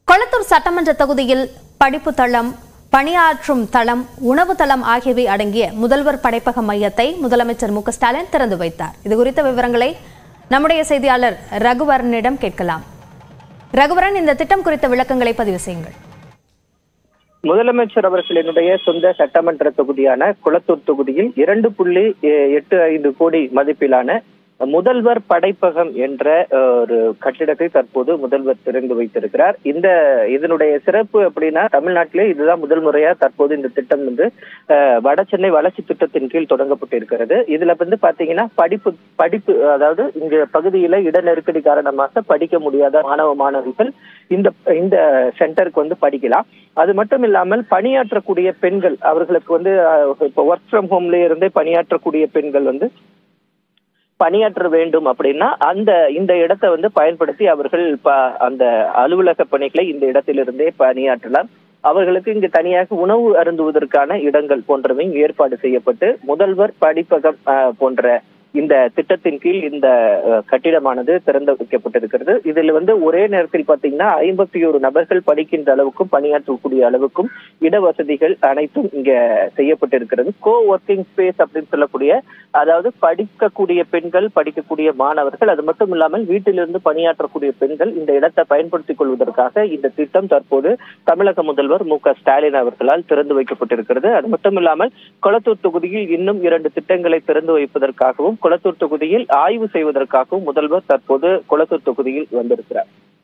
கொளத்தூர் சட்டமன்ற தொகுதியில் படிப்பு தளம் பணியாற்றும் தளம் உணவு தளம் ஆகியவை அடங்கிய முதல்வர் படைப்பக மையத்தை முதலமைச்சர் மு க ஸ்டாலின் திறந்து வைத்தார் இது குறித்த விவரங்களை நம்முடைய செய்தியாளர் ரகுவரனிடம் கேட்கலாம் ரகுவரன் இந்த திட்டம் குறித்த விளக்கங்களை பதிவு செய்யுங்கள் முதலமைச்சர் அவர்களினுடைய சொந்த சட்டமன்ற தொகுதியான குளத்தூர் தொகுதியில் இரண்டு புள்ளி எ- எட்டு ஐந்து கோடி மதிப்பிலான முதல்வர் படைப்பகம் என்ற அஹ், ஒரு கட்டிடத்தை தற்போது முதல்வர் திறந்து வைத்திருக்கிறார் இந்த இதனுடைய சிறப்பு அப்படின்னா தமிழ்நாட்டிலே இதுதான் முதல் முறையா தற்போது இந்த திட்டம் வந்து அஹ், வட சென்னை வளர்ச்சி திட்டத்தின் கீழ் தொடங்கப்பட்டிருக்கிறது இதுல வந்து பாத்தீங்கன்னா படிப்பு படிப்பு அதாவது இங்க பகுதியில இட நெருக்கடி காரணமாக படிக்க முடியாத மாணவ மாணவிகள் இந்த இந்த சென்டருக்கு வந்து படிக்கலாம் அது மட்டும் இல்லாமல் பணியாற்றக்கூடிய பெண்கள் அவர்களுக்கு வந்து அஹ், இப்போ ஒர்க் ஃப்ரம் ஹோம்ல இருந்தே பணியாற்றக்கூடிய பெண்கள் வந்து பணியாற்ற வேண்டும் அப்படின்னா அந்த இந்த இடத்தை வந்து பயன்படுத்தி அவர்கள் ப- அந்த அலுவலக பணிகளை இந்த இடத்திலிருந்தே பணியாற்றலாம் அவர்களுக்கு இங்கு தனியாக உணவு அருந்துவதற்கான இடங்கள் போன்றவை இங்கு ஏற்பாடு செய்யப்பட்டு முதல்வர் படிப்பகம் அஹ், போன்ற இந்த திட்டத்தின் கீழ் இந்த அஹ், கட்டிடமானது திறந்து வைக்கப்பட்டிருக்கிறது இதில் வந்து ஒரே நேரத்தில் பாத்தீங்கன்னா ஐம்பத்தி ஒரு நபர்கள் படிக்கின்ற அளவுக்கும் பணியாற்றக்கூடிய அளவுக்கும் இட வசதிகள் அனைத்தும் இங்க செய்யப்பட்டிருக்கிறது கோ ஒர்க்கிங் ஸ்பேஸ் அப்படின்னு சொல்லக்கூடிய அதாவது படிக்கக்கூடிய பெண்கள் படிக்கக்கூடிய மாணவர்கள் அது மட்டும் இல்லாமல் வீட்டிலிருந்து பணியாற்றக்கூடிய பெண்கள் இந்த இடத்தை பயன்படுத்திக் கொள்வதற்காக இந்த திட்டம் தற்போது தமிழக முதல்வர் மு க ஸ்டாலின் அவர்களால் திறந்து வைக்கப்பட்டிருக்கிறது அது மட்டும் இல்லாமல் கொளத்தூர் தொகுதியில் இன்னும் இரண்டு திட்டங்களை திறந்து வைப்பதற்காகவும் கொளத்தூர் தொகுதியில் ஆய்வு செய்வதற்காகவும் முதல்வர் தற்போது கொளத்தூர் தொகுதியில் வந்திருக்கிறார்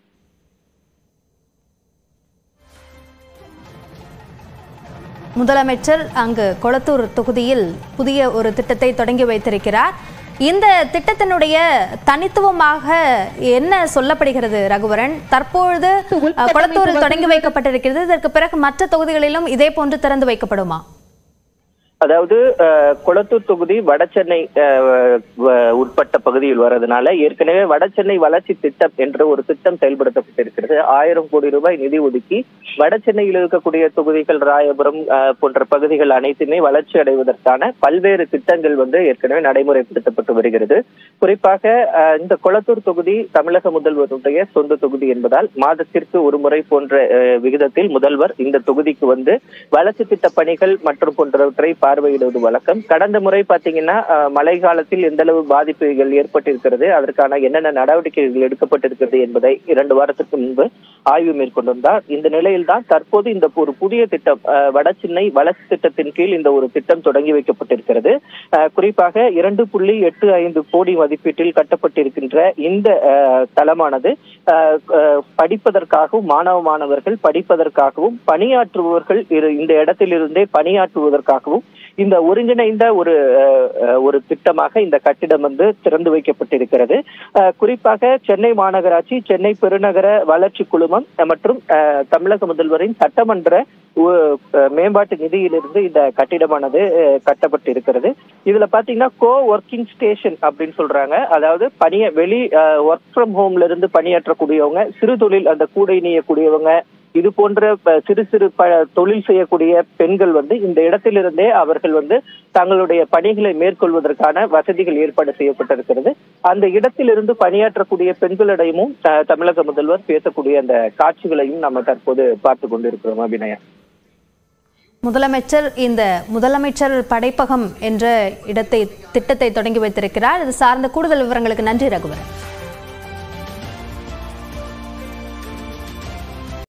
முதலமைச்சர் அங்கு கொளத்தூர் தொகுதியில் புதிய ஒரு திட்டத்தை தொடங்கி வைத்திருக்கிறார் இந்த திட்டத்தினுடைய தனித்துவமாக என்ன சொல்லப்படுகிறது ரகுவரன் தற்பொழுது அஹ், கொளத்தூரில் தொடங்கி வைக்கப்பட்டிருக்கிறது இதற்கு பிறகு மற்ற தொகுதிகளிலும் இதே போன்று திறந்து வைக்கப்படுமா அதாவது அஹ், கொளத்தூர் தொகுதி வடசென்னை அஹ், வ- உட்பட்ட பகுதியில் வர்றதுனால ஏற்கனவே வடசென்னை வளர்ச்சி திட்டம் என்ற ஒரு திட்டம் செயல்படுத்தப்பட்டிருக்கிறது ஆயிரம் கோடி ரூபாய் நிதி ஒதுக்கி வடசென்னையில் இருக்கக்கூடிய தொகுதிகள் ராயபுரம் அஹ், போன்ற பகுதிகள் அனைத்துமே வளர்ச்சி அடைவதற்கான பல்வேறு திட்டங்கள் வந்து ஏற்கனவே நடைமுறைப்படுத்தப்பட்டு வருகிறது குறிப்பாக அஹ், இந்த கொளத்தூர் தொகுதி தமிழக முதல்வருடைய சொந்த தொகுதி என்பதால் மாதத்திற்கு ஒரு முறை போன்ற அஹ், விகிதத்தில் முதல்வர் இந்த தொகுதிக்கு வந்து வளர்ச்சி திட்ட பணிகள் மற்றும் போன்றவற்றை பார்வையிடுவது வழக்கம் கடந்த முறை பாத்தீங்கன்னா அஹ், மழை காலத்தில் எந்த அளவு பாதிப்புகள் ஏற்பட்டிருக்கிறது அதற்கான என்னென்ன நடவடிக்கைகள் எடுக்கப்பட்டிருக்கிறது என்பதை இரண்டு வாரத்துக்கு முன்பு ஆய்வு மேற்கொண்டிருந்தார் இந்த நிலையில்தான் தற்போது இந்த ஒரு புதிய திட்டம் அஹ், வடசென்னை வளர்ச்சி திட்டத்தின் கீழ் இந்த ஒரு திட்டம் தொடங்கி வைக்கப்பட்டிருக்கிறது அஹ், குறிப்பாக இரண்டு புள்ளி எட்டு ஐந்து கோடி மதிப்பீட்டில் கட்டப்பட்டிருக்கின்ற இந்த அஹ், தளமானது அஹ், அஹ், படிப்பதற்காகவும் மாணவ மாணவர்கள் படிப்பதற்காகவும் பணியாற்றுபவர்கள் இரு- இந்த இடத்திலிருந்தே பணியாற்றுவதற்காகவும் இந்த ஒருங்கிணைந்த ஒரு அஹ், அஹ், ஒரு திட்டமாக இந்த கட்டிடம் வந்து திறந்து வைக்கப்பட்டிருக்கிறது அஹ், குறிப்பாக சென்னை மாநகராட்சி சென்னை பெருநகர வளர்ச்சி குழுமம் அஹ், மற்றும் அஹ், தமிழக முதல்வரின் சட்டமன்ற உ- அஹ், மேம்பாட்டு நிதியிலிருந்து இந்த கட்டிடமானது அஹ், கட்டப்பட்டிருக்கிறது இதுல பாத்தீங்கன்னா கோ ஒர்க்கிங் ஸ்டேஷன் அப்படின்னு சொல்றாங்க அதாவது பணிய வெளி ஒர்க் ஃப்ரம் ஹோம்ல இருந்து பணியாற்றக்கூடியவங்க சிறு தொழில் அந்த கூடை நீயக்கூடியவங்க இது போன்ற ப- சிறு சிறு ப தொழில் செய்யக்கூடிய பெண்கள் வந்து இந்த இடத்திலிருந்தே அவர்கள் வந்து தங்களுடைய பணிகளை மேற்கொள்வதற்கான வசதிகள் ஏற்பாடு செய்யப்பட்டிருக்கிறது அந்த இடத்திலிருந்து பணியாற்றக்கூடிய பெண்களிடமும் த- தமிழக முதல்வர் பேசக்கூடிய அந்த காட்சிகளையும் நம்ம தற்போது பார்த்து கொண்டிருக்கிறோம் அபிநயா முதலமைச்சர் இந்த முதலமைச்சர் படைப்பகம் என்ற இடத்தை திட்டத்தை தொடங்கி வைத்திருக்கிறார் இது சார்ந்த கூடுதல் விவரங்களுக்கு நன்றி ரகுவரன்